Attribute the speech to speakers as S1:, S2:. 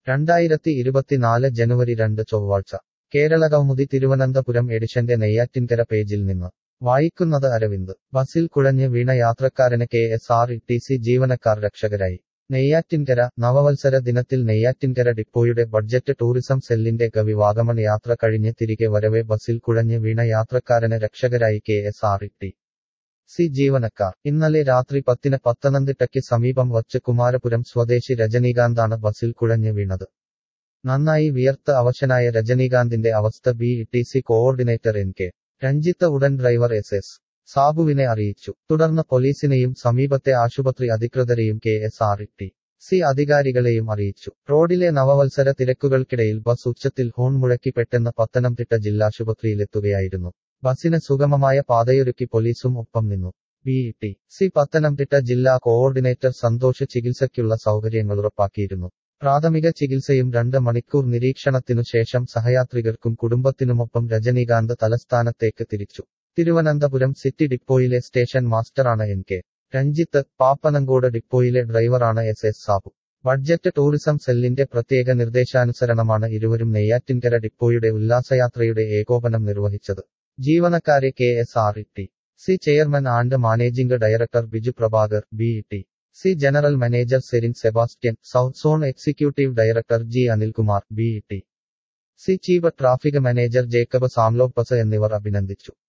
S1: രണ്ടായിരത്തി ഇരുപത്തിനാല് ജനുവരി രണ്ട് ചൊവ്വാഴ്ച കേരള കൗമുദി തിരുവനന്തപുരം എഡിഷന്റെ നെയ്യാറ്റിൻകര പേജിൽ നിന്ന് വായിക്കുന്നത് അരവിന്ദ് ബസിൽ കുഴഞ്ഞ് വീണ യാത്രക്കാരന് K S R T C ജീവനക്കാർ രക്ഷകരായി നെയ്യാറ്റിൻകര നവവത്സര ദിനത്തിൽ നെയ്യാറ്റിൻകര ഡിപ്പോയുടെ ബഡ്ജറ്റ് ടൂറിസം സെല്ലിന്റെ ഗവി വാഗമൺ യാത്ര കഴിഞ്ഞ് തിരികെ വരവെ ബസിൽ കുഴഞ്ഞ് വീണ യാത്രക്കാരന് രക്ഷകരായി K S R T C ജീവനക്കാർ ഇന്നലെ രാത്രി പത്തിന് പത്തനംതിട്ടയ്ക്ക് സമീപം വച്ച് കുമാരപുരം സ്വദേശി രജനീകാന്താണ് ബസിൽ കുഴഞ്ഞ് വീണത് നന്നായി വിയർത്ത് അവശനായ രജനീകാന്തിന്റെ അവസ്ഥ B T C coordinator N K Ranjith ഉടൻ ഡ്രൈവർ എസ് എസ് സാബുവിനെ അറിയിച്ചു തുടർന്ന് പോലീസിനെയും സമീപത്തെ ആശുപത്രി അധികൃതരെയും K S R T C അധികാരികളെയും അറിയിച്ചു റോഡിലെ നവവത്സര തിരക്കുകൾക്കിടയിൽ ബസ് ഉച്ചത്തിൽ ഹോൺ മുഴക്കി പെട്ടെന്ന് പത്തനംതിട്ട ജില്ലാശുപത്രിയിലെത്തുകയായിരുന്നു ബസിന് സുഗമമായ പാതയൊരുക്കി പോലീസും ഒപ്പം നിന്നു ബി ടി സി പത്തനംതിട്ട ജില്ലാ കോഓർഡിനേറ്റർ സന്തോഷ് ചികിത്സയ്ക്കുള്ള സൗകര്യങ്ങൾ ഉറപ്പാക്കിയിരുന്നു പ്രാഥമിക ചികിത്സയും രണ്ട് മണിക്കൂർ നിരീക്ഷണത്തിനു ശേഷം സഹയാത്രികർക്കും കുടുംബത്തിനുമൊപ്പം രജനീകാന്ത് തലസ്ഥാനത്തേക്ക് തിരിച്ചു തിരുവനന്തപുരം സിറ്റി ഡിപ്പോയിലെ സ്റ്റേഷൻ മാസ്റ്ററാണ് എൻ കെ രഞ്ജിത്ത് പാപ്പനങ്കോട് ഡിപ്പോയിലെ ഡ്രൈവറാണ് S S Sabu budget tourism സെല്ലിന്റെ പ്രത്യേക നിർദ്ദേശാനുസരണമാണ് ഇരുവരും നെയ്യാറ്റിൻകര ഡിപ്പോയുടെ ഉല്ലാസയാത്രയുടെ ഏകോപനം നിർവഹിച്ചത് ജീവനക്കാരെ K S R T C chairman and managing director Biju Prabhakar B T C general manager Serin Sebastian south zone executive director G Anilkumar B T C chief traffic manager Jacob Samlopez എന്നിവർ അഭിനന്ദിച്ചു